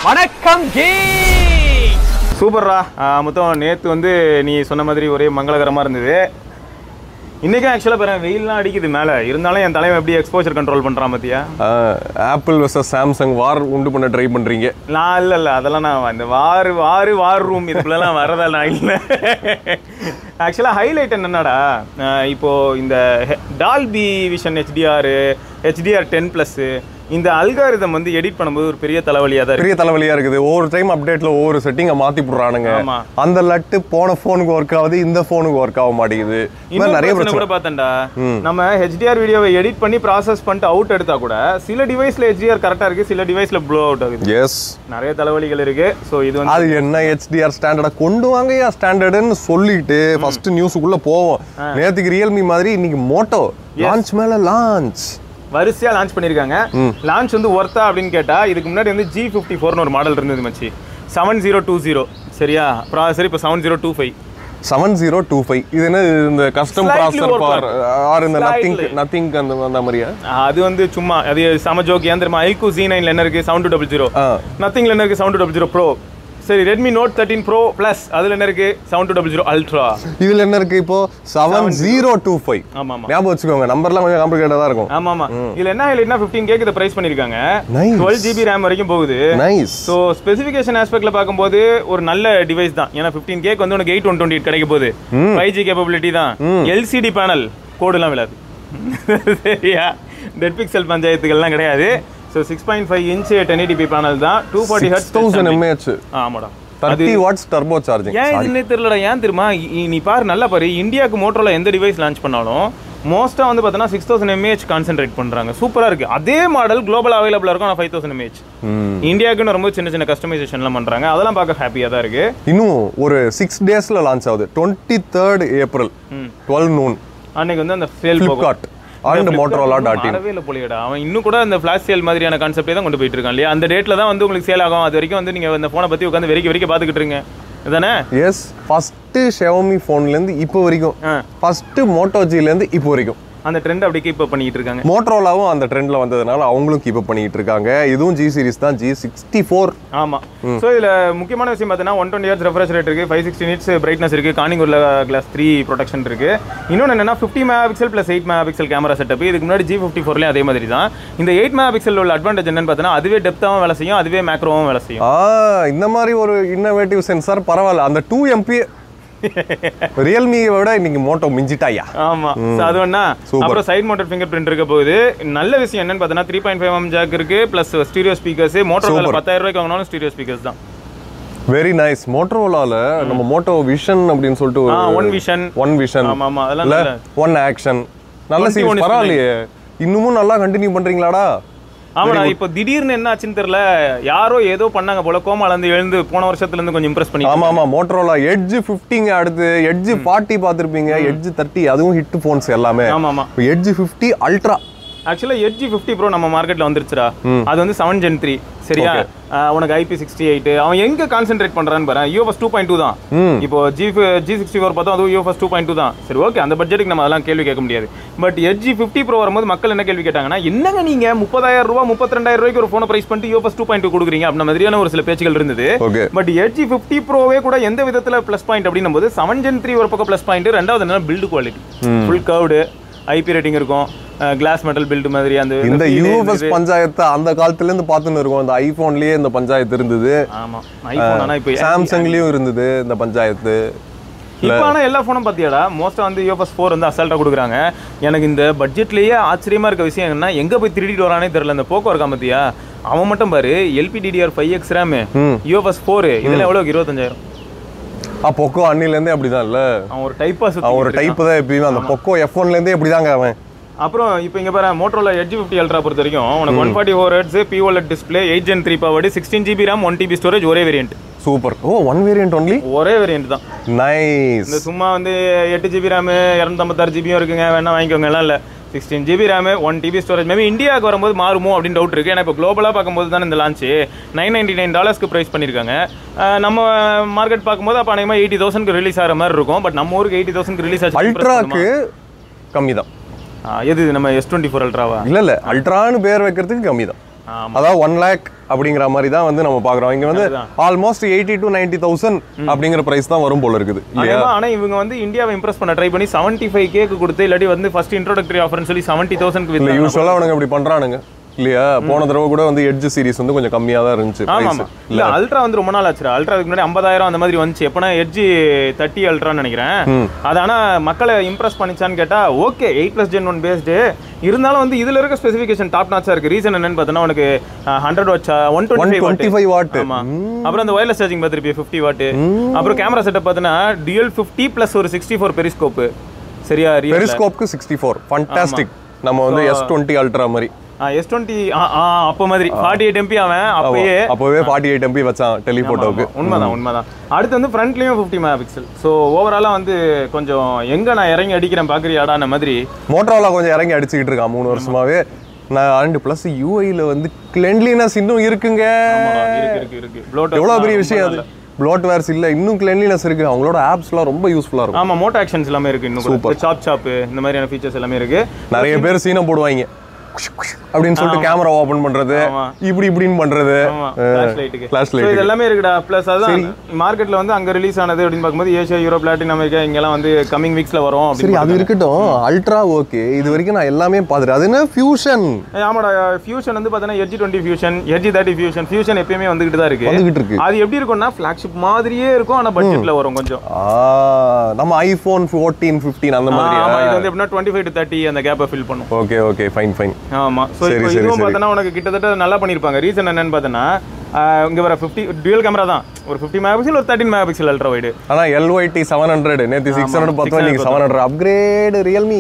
வணக்கம் ஜி சூப்பர்ரா மொத்தம் நேற்று வந்து நீ சொன்ன மாதிரி ஒரே மங்களகரமாக இருந்தது இன்றைக்கும் ஆக்சுவலாக பாரு வெயில்லாம் அடிக்குது மேலே இருந்தாலும் என் தலைவன் எப்படி எக்ஸ்போஜர் கண்ட்ரோல் பண்ணுறான் பார்த்தியா ஆப்பிள் வர்சஸ் சாம்சங் வார் உண்டு பண்ண ட்ரை பண்றீங்க நான் இல்லை இல்லை அதெல்லாம் நான் இந்த வாரு வாரு வார் ரூம் இதுக்குள்ளலாம் வரதா நான் இல்லை ஆக்சுவலாக ஹைலைட் என்னன்னாடா அஹ் இப்போ இந்த Dolby Vision HDR HDR ten plus இந்த அல்காரிதம் வந்து எடிட் பண்ணும்போது ஒரு பெரிய தலைவலியாக தான் இருக்கு பெரிய தலைவலியா இருக்குது ஒவ்வொரு டைம் அப்டேட்ல ஒவ்வொரு செட்டிங்கை மாத்தி போடுறானுங்க ஆமா. அந்த லட்டு போன போனுக்கு ஒர்க் ஆகுது இந்த போனுக்கு ஒர்க் ஆக மாட்டேங்குது இந்த மாதிரி இன்னொரு நிறைய பிரச்சனை பிரச்சனை கூட பார்த்தேன்டா நம்ம ஹெச்டிஆர் வீடியோவை எடிட் பண்ணி ப்ராசஸ் பண்ணிட்டு அவுட் எடுத்தா கூட சில டிவைஸ்ல ஹெச்டிஆர் கரெக்டா இருக்கு சில டிவைஸ்ல ப்ளோ அவுட் ஆகுது எஸ் நிறைய தலைவலிகள் இருக்கு ஸோ இது வந்து அது என்ன ஹெச்டிஆர் ஸ்டாண்டர்டா கொண்டு வாங்கயா ஸ்டாண்டர்டுன்னு சொல்லிட்டு ஃபர்ஸ்ட் நியூஸுக்குள்ள போவோம் நேத்துக்கு ரியல்மி மாதிரி இன்னைக்கு மோட்டோ லான்ச் மேல லான்ச் வரிசையா லான்ச் பண்ணிருக்காங்க லான்ச் வந்து ஒர்த்தா அப்படின்னு கேட்டா இதுக்கு முன்னாடி வந்து ஜி ஃபிஃப்டி ஃபோர்னு ஒரு மாடல் இருந்தது மச்சி செவன் ஜீரோ டூ ஜீரோ சரியா ப்ராசர் இப்போ seven zero two five seven zero two five இது என்ன இந்த custom Slightly processor work for ஆர் இந்த நத்திங் Slightly. நத்திங் அந்த அந்த மாதிரியா அது வந்து சும்மா அது சம ஜோக் ஏன் தெரியுமா ஐக்கு ஜி நைன்ல என்ன இருக்கு செவன் டூ டபுள் ஜீரோ ஆ. நத்திங்ல என்ன இருக்கு seven two double zero Pro சரி Redmi Note thirteen Pro Plus அதுல என்ன இருக்கு seven two double zero Ultra இதுல என்ன இருக்கு இப்போ செவன் ஜீரோ டூ ஃபைவ் ஆமா ஆமா ஞாபகம் வச்சுக்கோங்க நம்பர்லாம் கொஞ்சம் காம்ப்ளிகேட்டா தான் இருக்கும் ஆமா ஆமா இதுல என்ன ஹைலைட்னா 15 கேக்கு இதை பிரைஸ் பண்ணிருக்காங்க Nice. 12 ஜிபி ரேம் வரைக்கும் போகுது நைஸ் ஸோ ஸ்பெசிஃபிகேஷன் ஆஸ்பெக்ட்ல பார்க்கும்போது ஒரு நல்ல டிவைஸ் தான் ஏன்னா 15 கேக் வந்து உனக்கு எயிட் ஒன் டுவெண்ட்டி கிடைக்க போகுது ஃபைவ் ஜி கேப்பபிலிட்டி தான் எல்சிடி பேனல் கோடுலாம் விழாது சரியா டெட் பிக்சல் பஞ்சாயத்துகள்லாம் கிடையாது so six point five inch ten eighty panel தான் two forty hertz thousand mAh ஆமாடா தேர்ட்டி வாட்ஸ் டர்போ சார்ஜிங் ஏன் இதுன்னே தெரியலடா ஏன் தெரியுமா இ- நீ பாரு நல்லா பாரு இந்தியாவுக்கு மோட்டரோல எந்த டிவைஸ் லான்ச் பண்ணாலும் மோஸ்ட்டாக வந்து பார்த்தோன்னா சிக்ஸ் தௌசண்ட் எம்ஏஹெச் கான்சென்ட்ரேட் பண்ணுறாங்க சூப்பராக இருக்குது அதே மாடல் குளோபல் அவைலபிளாக இருக்கும் ஆனால் ஃபைவ் தௌசண்ட் எம்ஏஹெச் இந்தியாவுக்குன்னு ரொம்ப சின்ன சின்ன கஸ்டமைசேஷன்லாம் பண்ணுறாங்க அதெல்லாம் பார்க்க ஹாப்பியாக தான் இருக்குது இன்னும் ஒரு சிக்ஸ் டேஸ்ல லான்ச் ஆகுது twenty third April twelve noon அன்னைக்கு வந்து அந்த sale Flipkart and Motorola dot in வரவே இல்லை போலியடா அவன் இன்னும் கூட அந்த ஃபிளாஷ் சேல் மாதிரியான கான்செப்டே தான் கொண்டு போயிட்டு இருக்கான் இல்லையா அந்த டேட்டில் தான் வந்து உங்களுக்கு சேல் ஆகும் அது வரைக்கும் வந்து நீங்கள் அந்த ஃபோனை பற்றி உட்காந்து வெறிக்க வெறிக்க பார்த்துக்கிட்டு இருங்க இதானே எஸ் ஃபர்ஸ்ட் ஷெவமி ஃபோன்ல இருந்து இப்போ வரைக்கும் ஆ. ஃபர்ஸ்ட் மோட்டோஜில இருந்து இப்போ வரைக்கும் அந்த ட்ரெண்ட் அப்படி கீப் பண்ணிட்டு இருக்காங்க மோட்டரோலாவும் அந்த ட்ரெண்ட்ல வந்ததுனால அவங்களும் கீப் அப் பண்ணிட்டு இருக்காங்க இதுவும் ஜி சீரிஸ் தான் ஜி சிக்ஸ்டி ஃபோர் ஆமா சோ இதுல முக்கியமான விஷயம் பார்த்தீங்கன்னா one twenty hertz refresh rate இருக்கு ஃபைவ் சிக்ஸ்டி நிட்ஸ் பிரைட்னஸ் இருக்கு கானிங் உள்ள கிளாஸ் த்ரீ ப்ரொடெக்ஷன் இருக்கு இன்னொன்று என்னன்னா fifty megapixel plus eight megapixel camera setup இதுக்கு முன்னாடி ஜி ஃபிஃப்டி ஃபோர்லேயும் அதே மாதிரி தான் இந்த எயிட் மெகா பிக்சல் உள்ள அட்வான்டேஜ் என்னன்னு பார்த்தீங்கன்னா அதுவே டெப்த்தாகவும் வேலை செய்யும் அதுவே மேக்ரோவும் வேலை செய்யும் ஆ இந்த மாதிரி ஒரு இன்னோவேட்டிவ் சென்சார் பரவாயில்ல அந்த டூ எம்பி ரியல்மியை விட இன்னைக்கு மோட்டோ மிஞ்சிட்டாயா ஆமா So அது வேணா அப்புறம் சைட் மவுண்டட் ஃபிங்கர் பிரிண்ட் இருக்க போகுது நல்ல விஷயம் என்னன்னு பார்த்தீங்கன்னா three point five M jack இருக்கு பிளஸ் ஸ்டீரியோ ஸ்பீக்கர்ஸ் மோட்டர் பத்தாயிரம் ரூபாய்க்கு வாங்கினாலும் ஸ்டீரியோ ஸ்பீக்கர்ஸ் தான் வெரி நைஸ் மோட்டரோலால நம்ம மோட்டோ விஷன் அப்படின்னு சொல்லிட்டு ஆ ஒரு ஒன் விஷன் ஒன் விஷன் ஆமா ஆமா அதெல்லாம் இல்ல நல்ல ஒன் ஆக்ஷன் நல்ல 21 சீரிஸ் பரவாயில்லையே இன்னமும் நல்லா கண்டினியூ பண்றீங்களாடா ஆமாடா இப்போ திடீர்னு என்ன ஆச்சுன்னு தெரியல யாரோ ஏதோ பண்ணாங்க போல கோமால இருந்து எழுந்து போன வருஷத்துல இருந்து கொஞ்சம் இம்ப்ரெஸ் பண்ணி ஆமா ஆமா மோட்டரோலா எட்ஜ் 50ங்க அடுத்து எட்ஜ் 40 பார்த்திருப்பீங்க எட்ஜ் 30 அதுவும் ஹிட் போன்ஸ் எல்லாமே ஆமா ஆமா எட்ஜ் 50 அல்ட்ரா ஆக்சுவலா எட்ஜி ஃபிஃப்டி ப்ரோ நம்ம மார்க்கெட்ல வந்துருச்சுடா அது வந்து செவன் ஜென் த்ரீ சரியா ஆஹ் உனக்கு ஐபி சிக்ஸ்டி எயிட் அவன் எங்க கான்சென்ட்ரேட் பண்றான்னு பாரு யூஎஃப்எஸ் டூ பாயிண்ட் டூ தான் இப்போ ஜி ஜி சிக்ஸ்டி ஃபோர் பார்த்தோம் அதுவும் யூஎஃப்எஸ் டூ பாயிண்ட் டூ தான் சரி ஓகே அந்த பட்ஜெட்டுக்கு நம்ம அதெல்லாம் கேள்வி கேட்க முடியாது பட் எட்ஜி ஃபிஃப்டி ப்ரோ வரும்போது மக்கள் என்ன கேள்வி கேட்டாங்கன்னா என்னங்க நீங்க முப்பதாயிரம் ரூபா முப்பத்தி ரெண்டாயிரம் ரூபாய்க்கு ஒரு ஃபோனை பிரைஸ் பண்ணிட்டு யூஎஃப்எஸ் டூ பாயிண்ட் டூ கொடுக்குறீங்க அப்படின்ற மாதிரியான ஒரு சில பேச்சுகள் இருந்தது ஓகே பட் எட்ஜி ஃபிஃப்டி ப்ரோவே கூட எந்த விதத்துல ப்ளஸ் பாயிண்ட் அப்படின்னும் போது செவன் ஜென் த்ரீ ஒரு பக்கம் ப்ளஸ் பாயிண்ட் ரெண்டாவது என்ன build quality full curved IP rating இருக்கும் கிளாஸ் மெட்டல் பில்டு மாதிரி அந்த இந்த feel யூஎஃப்எஸ் பஞ்சாயத்தை அந்த காலத்துல இருந்து பார்த்துன்னு இருக்கோம் இந்த ஐபோன்லயே இந்த பஞ்சாயத்து இருந்தது ஆமா ஐபோன் ஆனா இப்போ சாம்சங்லயும் இருந்தது இந்த பஞ்சாயத்து இப்போ ஆனா எல்லா ஃபோனும் பாத்தியாடா மோஸ்டா வந்து யூஎஃப்எஸ் ஃபோர் வந்து அசால்ட்டா கொடுக்குறாங்க எனக்கு இந்த பட்ஜெட்லயே ஆச்சரியமா இருக்க விஷயம் என்னன்னா எங்க போய் திருடிட்டு வரானே தெரியல இந்த போக்கோ இருக்கான் பாத்தியா அவன் மட்டும் பாரு LPDDR five X RAM UFS four இதுல எவ்வளவு இருபத்தஞ்சாயிரம் ஆ பொக்கோ அன்னில இருந்தே அப்படிதான் இல்ல அவன் ஒரு டைப்பா அவன் ஒரு சுத்தி டைப் தான் எப்பயுமே அந்த பொக்கோ எஃப் ஒன்ல இருந்தே இப்படிதாங்க அவன் அப்புறம் இப்போ இங்க பாரு மோட்டரோல எட்ஜ் ஃபிஃப்டி அல்ட்ரா பொறுத்த வரைக்கும் உனக்கு one forty four hertz pOLED display eight gen three power sixteen GB RAM one TB storage ஒரே வேரியன்ட் சூப்பர் ஓ ஒன் வேரியன்ட் ஒன்லி ஒரே வேரியன்ட் தான் நைஸ் இந்த சும்மா வந்து எட்டு ஜிபி ரேமு இரநூத்தம்பத்தாறு ஜிபியும் இருக்குங்க வேணா வாங்கிக்கோங்க எல்லாம் இல்லை sixteen GB RAM one TB storage maybe இந்தியாவுக்கு வரும்போது மாறுமோ அப்படின்னு டவுட் இருக்குது ஏன்னா இப்போ குளோபலாக பார்க்கும்போது தான் இந்த லான்ச்சு நைன் நைன்டி நைன் டாலர்ஸ்க்கு ப்ரைஸ் பண்ணியிருக்காங்க அஹ் நம்ம மார்க்கெட் பார்க்கும்போது அப்போ அநேகமாக எயிட்டி தௌசண்ட்க்கு ரிலீஸ் ஆகிற மாதிரி இருக்கும் பட் நம்ம ஊருக்கு எயிட்டி தௌசண்ட்க்கு ரிலீஸ் ஆச்சு அல்ட்ராக்கு கம்மி தான் எது இது நம்ம எஸ் டுவெண்ட்டி ஃபோர் அல்ட்ராவா இல்ல இல்ல அல்ட்ரான்னு பேர் வைக்கிறதுக்கு கம்மி தான் ஆமா. அதாவது ஒன் லேக் அப்படிங்கிற மாதிரி தான் வந்து நம்ம பாக்குறோம் இங்க வந்து அதுதான். Almost eighty to ninety thousand அப்படிங்கிற பிரைஸ் தான் வரும் போல இருக்குது இல்லையா அதேமா, ஆனா இவங்க வந்து இந்தியாவை இம்ப்ரெஸ் பண்ண ட்ரை பண்ணி 75 ஃபைவ் கேக்கு கொடுத்து இல்லாட்டி வந்து ஃபர்ஸ்ட் இன்ட்ரோடக்டரி ஆஃபர்னு சொல்லி செவன்ட்டி தௌசண்ட் இல்ல யூஸ்வலா அவனுங்க இப்படி பண்றானுங்க இல்லையா போன தடவை கூட வந்து எட்ஜ் சீரிஸ் வந்து கொஞ்சம் கம்மியா தான் இருந்துச்சு ஆமா price. ஆமா இல்ல அல்ட்ரா வந்து ரொம்ப நாள் ஆச்சுடா அல்ட்ரா அதுக்கு முன்னாடி ஐம்பதாயிரம் அந்த மாதிரி வந்துச்சு எப்பனா எட்ஜி தேர்ட்டி அல்ட்ரான்னு நினைக்கிறேன் அது ஆனா மக்களை இம்ப்ரெஸ் பண்ணிச்சான்னு கேட்டா okay eight plus gen one based இருந்தாலும் வந்து இதுல இருக்க ஸ்பெசிஃபிகேஷன் டாப் நாச்சா இருக்கு ரீசன் என்னன்னு பார்த்தோன்னா உனக்கு ஹண்ட்ரட் வாட்சா ஒன் டுவெண்ட்டி 125 watt. ஆமா அப்புறம் அந்த வயர்லெஸ் சார்ஜிங் பார்த்துருப்பிய ஃபிஃப்டி வாட் அப்புறம் கேமரா செட்டப் பார்த்தோன்னா டிஎல் ஃபிஃப்டி பிளஸ் ஒரு சிக்ஸ்டி ஃபோர் பெரிஸ்கோப்பு சரியா ரியல் பெரிஸ்கோப்க்கு சிக்ஸ்டி ஃபோர் ஃபண்டாஸ்டிக் நம்ம வந்து எஸ் டுவெண்ட்டி அல்ட்ரா மாதிரி எஸ் டுவெண்ட்டி அப்போ மாதிரி ஃபார்ட்டி எயிட் எம்பி அவன் அப்பயே அப்பவே ஃபார்ட்டி எயிட் எம்பி வச்சான் டெலிஃபோட்டோவுக்கு ஆமா, உண்மைதான் உண்மைதான் அடுத்து வந்து ஃப்ரண்ட்லயும் ஃபிஃப்டி மெகா பிக்சல் ஸோ ஓவராலாக வந்து கொஞ்சம் எங்க நான் இறங்கி அடிக்கிறேன் பார்க்குறியாடான மாதிரி மோட்டரோலா கொஞ்சம் இறங்கி அடிச்சுக்கிட்டு இருக்கான் மூணு வருஷமாவே நான் அண்ட் ப்ளஸ் யூஐல வந்து கிளென்லினஸ் இன்னும் இருக்குங்க இருக்கு இருக்கு இருக்கு Bloatware எவ்வளவு பெரிய ரொம்ப விஷயம் அது நல்ல. ப்ளோட் வேர்ஸ் இல்ல இன்னும் கிளென்லினஸ் இருக்கு அவங்களோட ஆப்ஸ்லாம் ரொம்ப யூஸ்ஃபுல்லா இருக்கும் ஆமா மோட்டோ ஆக்ஷன்ஸ் எல்லாமே இருக்கு இன்னும் சாப் சாப் இந்த மாதிரியான ஃபீச்சர்ஸ் எல்லாமே இருக்கு நிறைய பேர் சீனை போடுவாங்க அப்படின்னு சொல்லிட்டு கேமரா ஓபன் பண்றது ஆமா. இப்படி இப்படின்னு பண்றது ஆமா ஃபிளாஷ் லைட்டுக்கு ஃபிளாஷ் ஸோ இது எல்லாமே இருக்குடா ப்ளஸ் அதான் மார்க்கெட்ல வந்து அங்க ரிலீஸ் ஆனது அப்படின்னு பார்க்கும்போது ஏஷியா யூரோப் லாட்டின் அமெரிக்கா இங்கெல்லாம் வந்து கமிங் வீக்ஸ்ல வரும் சரி அப்படின்னு அது இருக்கட்டும் அல்ட்ரா ஓகே இது வரைக்கும் நான் எல்லாமே பார்த்துட்டேன் அது என்ன ஃபியூஷன் ஏய், ஆமாடா ஃபியூஷன் வந்து பார்த்தீங்கன்னா Edge twenty Fusion Edge thirty Fusion Fusion எப்பயுமே வந்துகிட்டு தான் இருக்கு வந்துகிட்டு இருக்கு அது எப்படி இருக்கும்னா ஃபிளாக்ஷிப் மாதிரியே இருக்கும் ஆனா பட்ஜெட்ல வரும் கொஞ்சம் ஆ, நம்ம ஐபோன் ஃபோர்டீன் ஃபிஃப்டீன் அந்த மாதிரி ஆமா இது வந்து எப்படின்னா டுவெண்ட்டி ஃபைவ் டு தேர்ட்டி அந்த கேப்பை ஃபில் பண்ணும் ஓகே ஓகே ஃபைன் ஃபைன் ஆமா ஸோ சரி, இப்போ சரி, இதுவும் சரி. பார்த்தோன்னா உனக்கு கிட்டத்தட்ட நல்லா பண்ணியிருப்பாங்க ரீசன் என்னன்னு பார்த்தோன்னா இங்க வர ஃபிஃப்டி டுவல் கேமரா தான் ஒரு ஃபிஃப்டி மெகா பிக்சல் ஒரு thirteen megapixel ultra wide ஆனா எல்ஒய்டி செவன் ஹண்ட்ரட் நேற்று சிக்ஸ் ஹண்ட்ரட் பார்த்தோம் இன்னைக்கு செவன் ஹண்ட்ரட் அப்கிரேட் ரியல்மி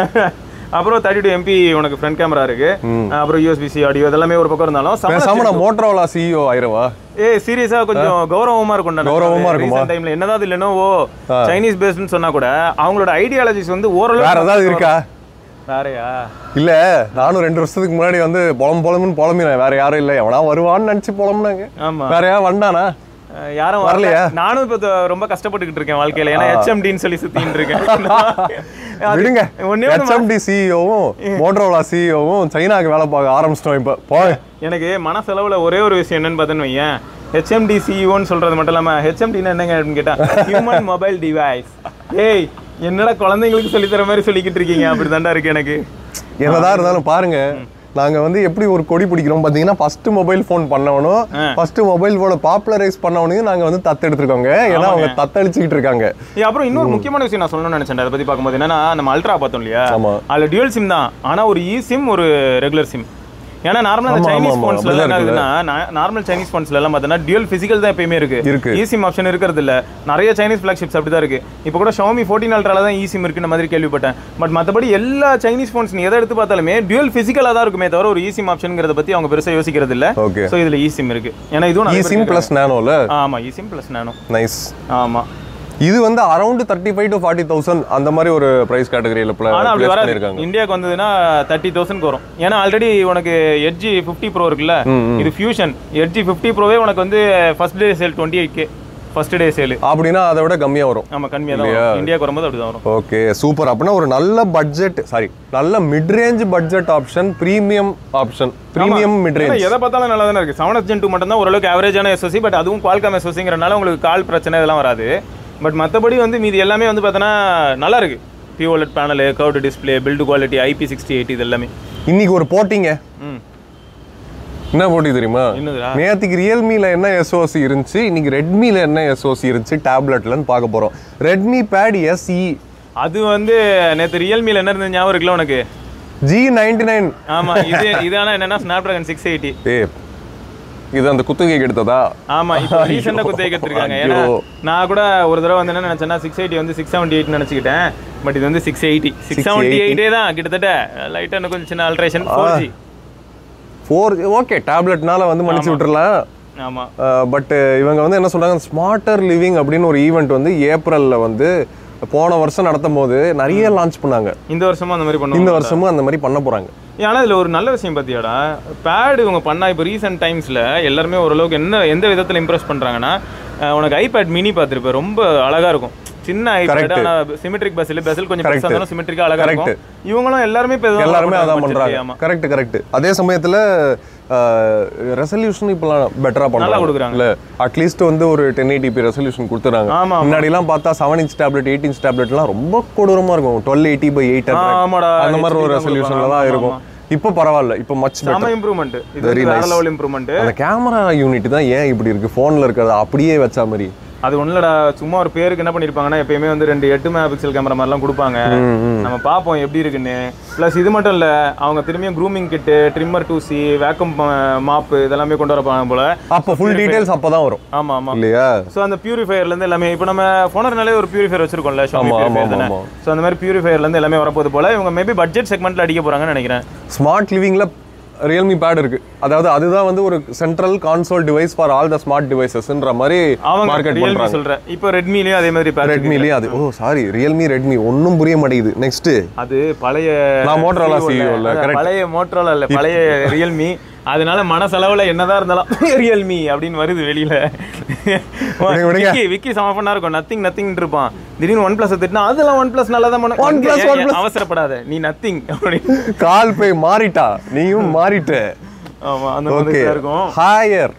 அப்புறம் தேர்ட்டி டூ எம்பி உனக்கு ஃப்ரண்ட் கேமரா இருக்கு அப்புறம் யூஎஸ்பிசி ஆடியோ இதெல்லாமே ஒரு பக்கம் இருந்தாலும் பேசாம நான் மோட்டரோலா சிஇஓ ஆயிரவா ஏ சீரியஸா கொஞ்சம் கௌரவமா இருக்கும் கௌரவமா இருக்குமா? டைம்ல என்னதான் இல்லைனோ ஓ சைனீஸ் பேஸ்ட்னு சொன்னா கூட அவங்களோட ஐடியாலஜிஸ் வந்து ஓரளவு வேற ஏதாவது இருக்கா வேறயா இல்ல நானும் ரெண்டு வருஷத்துக்கு முன்னாடி வந்து பொலம் பொலம்னு புலம்பினேன் வேற யாரும் இல்ல எவனா வருவான்னு நினைச்சு புலம்புனாங்க ஆமா வேற யாரும் வந்தானா அஹ் யாரும் வரல வரலையா? நானும் இப்போ தொ- ரொம்ப கஷ்டப்பட்டுக்கிட்டு இருக்கேன் வாழ்க்கையில ஏன்னா ஹெச்எம்டின்னு சொல்லி சுத்தின்னு இருக்கேன் அது விடுங்க ஒண்ணே ஒண்ணு ஹெச்எம்டி சிஇஓவும் மோட்டரோலா சிஇஓவும் சைனாக்கு வேலை பார்க்க ஆரம்பிச்சிட்டோம் இப்ப போய் எனக்கு மனசெலவுல ஒரே ஒரு விஷயம் என்னன்னு பார்த்தேன்னு வையேன் ஹெச்எம்டி சிஇஓன்னு சொல்றது மட்டும் இல்லாம ஹெச்எம்டின்னு என்னங்க அப்படின்னு கேட்டா ஹியூமன் மொபைல் டிவைஸ் ஏய் என்னடா குழந்தைங்களுக்கு சொல்லித் தர மாதிரி சொல்லிக்கிட்டு இருக்கீங்க அப்படி இருக்கு எனக்கு என்னதான் இருந்தாலும் பாருங்க நாங்க வந்து எப்படி ஒரு கொடி பிடிக்கிறோம் பாத்தீங்கன்னா ஃபர்ஸ்ட் மொபைல் ஃபோன் பண்ணவனும் ஃபர்ஸ்ட் மொபைல் போன பாப்புலரைஸ் பண்ணவனையும் நாங்க வந்து தத்தெடுத்திருக்கோங்க ஏன்னா அவங்க தத்தளிச்சுக்கிட்டு இருக்காங்க ஏய், அப்புறம் இன்னொரு முக்கியமான விஷயம் நான் சொல்லணும்னு நினைச்சேன் அதை பத்தி பார்க்கும்போது என்னன்னா நம்ம அல்ட்ரா பார்த்தோம் இல்லையா ஆமா. அதுல டியூல் சிம் தான் ஆனா ஒரு இ சிம் ஒரு ரெகுலர் சிம் ஏன்னா நார்மலா அந்த ஆமா, சைனீஸ் ஆமா, போன்ஸ்ல அப்படிதான் என்ன ஆகுதுன்னா நார்மல் சைனீஸ் போன்ஸ்ல எல்லாம் பார்த்தோன்னா டியூல் பிசிக்கல் தான் எப்பயுமே இருக்கு இருக்கு. இ சிம் ஆப்ஷன் இருக்கிறது இல்ல நிறைய சைனீஸ் ஃபிளாக்ஷிப்ஸ் அப்படி தான் இருக்கு இப்போ கூட ஷோமி ஃபோர்டீன் அல்ட்ரால தான் இ சிம் இருக்குன்ற மாதிரி கேள்விப்பட்டேன் பட் மத்தபடி எல்லா சைனீஸ் போன்ஸ் நீ எதை எடுத்து பார்த்தாலுமே டியூல் பிசிக்கலா தான் இருக்குமே தவிர ஒரு இ சிம் ஆப்ஷன்ங்கிறத பத்தி அவங்க பெருசா யோசிக்கிறது இல்ல ஓகே சோ இதுல இ சிம் இருக்கு ஏன்னா இதுவும் இ நிறைய பேர் சிம் கேக்குறாங்க. பிளஸ் நேனோல ஆமா e sim plus nano nice ஆமா இது வந்து around thirty five to forty thousand அந்த மாதிரி ஒரு பிரைஸ் கேட்டகரியில் ஆனா அப்படி வராது பண்ணியிருக்காங்க இந்தியாவுக்கு வந்ததுன்னா தேர்ட்டி தௌசண்ட் வரும் ஏன்னா ஆல்ரெடி உனக்கு எட்ஜி ஃபிஃப்டி ப்ரோ இருக்குல்ல இது ஃபியூஷன் எட்ஜி ஃபிஃப்டி ப்ரோவே உனக்கு வந்து first day sale twenty eight K first day sale அப்படின்னா அதை விட கம்மியா வரும் ஆமா கம்மியாக தான் வரும். இந்தியாவுக்கு வரும்போது அப்படிதான் வரும் ஓகே சூப்பர் அப்படின்னா ஒரு நல்ல பட்ஜெட் சாரி நல்ல mid range budget option premium option premium mid ஆனா ரேஞ்ச் எதை பார்த்தாலும் நல்லா தானே இருக்கு செவன் எஸ் ஜென் டூ மட்டும் தான் ஓரளவுக்கு ஆவரேஜான எஸ்ஓசி பட் அதுவும் குவால்காம் எஸ்ஓசிங்கிறனால உங்களுக்கு கால் பிரச்சனை இதெல்லாம் வராது பட் மற்றபடி வந்து மீதி எல்லாமே வந்து பார்த்தோன்னா நல்லா இருக்கு பிஓலெட் பேனல் கவுட் display build quality IP sixty eight இது எல்லாமே இன்னைக்கு ஒரு போட்டிங்க ம் என்ன போட்டி தெரியுமா என்னதுடா நேற்றுக்கு ரியல்மில என்ன எஸ்ஓசி இருந்துச்சு இன்னைக்கு ரெட்மில என்ன எஸ்ஓசி இருந்துச்சு டேப்லெட்லன்னு பார்க்க போறோம் ரெட்மி பேட் எஸ்இ அது வந்து நேற்று ரியல்மியில் என்ன இருந்தது ஞாபகம் இருக்குல்ல உனக்கு ஜி நைன்டி நைன் ஆமா இது இது ஆனா என்னன்னா ஸ்னாப் டிராகன் சிக்ஸ் எயிட்டி ஏ இது அந்த குத்தகைக்கு எடுத்ததா ஆமா இப்போ ரீசெண்டாக குத்தகை எடுத்திருக்காங்க ஏன்னா ஐயோ. நான் கூட ஒரு தடவை வந்து என்ன நினைச்சேன்னா சிக்ஸ் எயிட்டி வந்து சிக்ஸ் செவன்டி எயிட் நினச்சிக்கிட்டேன் பட் இது வந்து சிக்ஸ் எயிட்டி சிக்ஸ் செவன்டி எயிட்டே தான் கிட்டத்தட்ட லைட்டாக இன்னும் கொஞ்சம் சின்ன alteration four G four okay டேப்லெட்னால வந்து மன்னிச்சு விட்டுறலாம் ஆமா பட் இவங்க வந்து என்ன சொல்றாங்க ஸ்மார்ட்டர் லிவிங் அப்படின்னு ஒரு ஈவெண்ட் வந்து ஏப்ரல்ல வந்து போன வருஷம் நடத்தும் போது நிறைய லான்ச் பண்ணாங்க இந்த வருஷமும் அந்த மாதிரி பண்ணுவோம் இந்த வருஷமும் அந்த மாதிரி பண்ண போறாங்க ஆனா இதுல ஒரு நல்ல விஷயம் பார்த்தியாடா பேட் இவங்க பண்ணா இப்போ ரீசெண்ட் டைம்ஸ்ல எல்லாருமே ஓரளவுக்கு என்ன எந்த விதத்துல இம்ப்ரெஸ் பண்றாங்கன்னா அஹ் உனக்கு ஐபேட் மினி பார்த்துருப்பேன் ரொம்ப அழகா இருக்கும் சின்ன ஐபேட் Correct. ஆனா சிமெட்ரிக் பஸ்ஸில் பெசல் கொஞ்சம் Correct. பெருசாக இருந்தாலும் சிமெட்ரிக்கா அழகா Correct. இருக்கும் இவங்களும் எல்லாருமே இப்போ இதுதான் எல்லாருமே பண்றாங்க அதான் budget பண்றாங்க ஆமா கரெக்ட் கரெக்ட் அதே சமயத்துல ரெசல்யூஷன் இப்பெல்லாம் பெட்டரா நல்லா பண்றாங்க கொடுக்குறாங்க. இல்ல அட்லீஸ்ட் வந்து ஒரு டென் எயிட்டிபி ரெசல்யூஷன் கொடுத்துறாங்க ஆமா, ஆமா. முன்னாடி எல்லாம் பார்த்தா seven inch tablet eight inch டேப்லெட்லாம் ரொம்ப கொடூரமா இருக்கும் டுவெல் எயிட்டி பை எயிட் ஆமாடா, அந்த மாதிரி ஒரு HD தான் ரெசல்யூஷன்ல கொடுப்பாங்க. தான் ஆமா, இருக்கும் இப்போ பரவாயில்ல இப்போ மச் பெட்டர் செம இம்ப்ரூவ்மெண்ட் இது Very வந்து வேற nice. லெவல் இம்ப்ரூவ்மெண்ட் அந்த கேமரா யூனிட் தான் ஏன் இப்படி இருக்கு போன்ல இருக்கிறத அப்படியே வச்ச மாதிரி அது ஒண்ணுலடா சும்மா ஒரு பேருக்கு என்ன பண்ணிருப்பாங்கன்னா எப்பயுமே வந்து ரெண்டு எட்டு மெகா பிக்சல் கேமரா மாதிரிலாம் கொடுப்பாங்க நம்ம பார்ப்போம் எப்படி இருக்குன்னு ப்ளஸ் இது மட்டும் இல்ல அவங்க திரும்பியும் க்ரூமிங் கிட்டு ட்ரிம்மர் டூசி வேக்கம் மாப்பு இதெல்லாமே கொண்டு வரப்பாங்க போல அப்போ ஃபுல் டீடைல்ஸ் அப்பதான் வரும் ஆமா ஆமா இல்லையா ஸோ அந்த பியூரிஃபையர்ல இருந்து எல்லாமே இப்போ நம்ம ஃபோனர்னாலே ஒரு பியூரிஃபையர் வச்சிருக்கோம்ல ஷாமி ஆமா, ஆமா, பியூரிஃபையர் தானே ஆமா. ஸோ அந்த மாதிரி பியூரிஃபையர்ல இருந்து எல்லாமே வரப்போகுது போல இவங்க மேபி பட்ஜெட் செக்மெண்ட்ல அடிக்க போறாங்கன்னு நினைக்கிறேன் ஸ்மார்ட் லிவிங்ல ரியல்மி பேட் இருக்கு அதாவது அதுதான் வந்து ஒரு central console device for all the smart டிவைசஸ்ன்ற மாதிரி அவங்க மார்க்கெட் ரியல்மி பண்றாங்க சொல்றேன் இப்போ ரெட்மிலயும் அதே மாதிரி patch இருக்கு. ரெட்மிலயே அது ஓ சாரி ரியல்மி ரெட்மி ஒன்றும் புரிய மாட்டேங்குது நெக்ஸ்ட் அது பழைய நான் Motorola CEO CEO இல்ல, அதான் correct. பழைய மோட்டரோலா இல்ல பழைய ரியல்மி அதனால மனசளவுல என்னதான் இருந்தாலும் ரியல்மி அப்படின்னு வருது வெளியில விடுங்க, விடுங்க. விக்கி விக்கி சம பண்ணா இருக்கும் நத்திங் நத்திங் இருப்பான் திடீர்னு ஒன் பிளஸ் திட்டினா அதெல்லாம் ஒன் பிளஸ் நல்லா தான் One plus, one plus. அவசரப்படாத நீ நத்திங் அப்படின்னு கால் போய் மாறிட்டா நீயும் மாறிட்ட ஆமா அந்த மாதிரி ஓகே தான் இருக்கும் ஹாயர்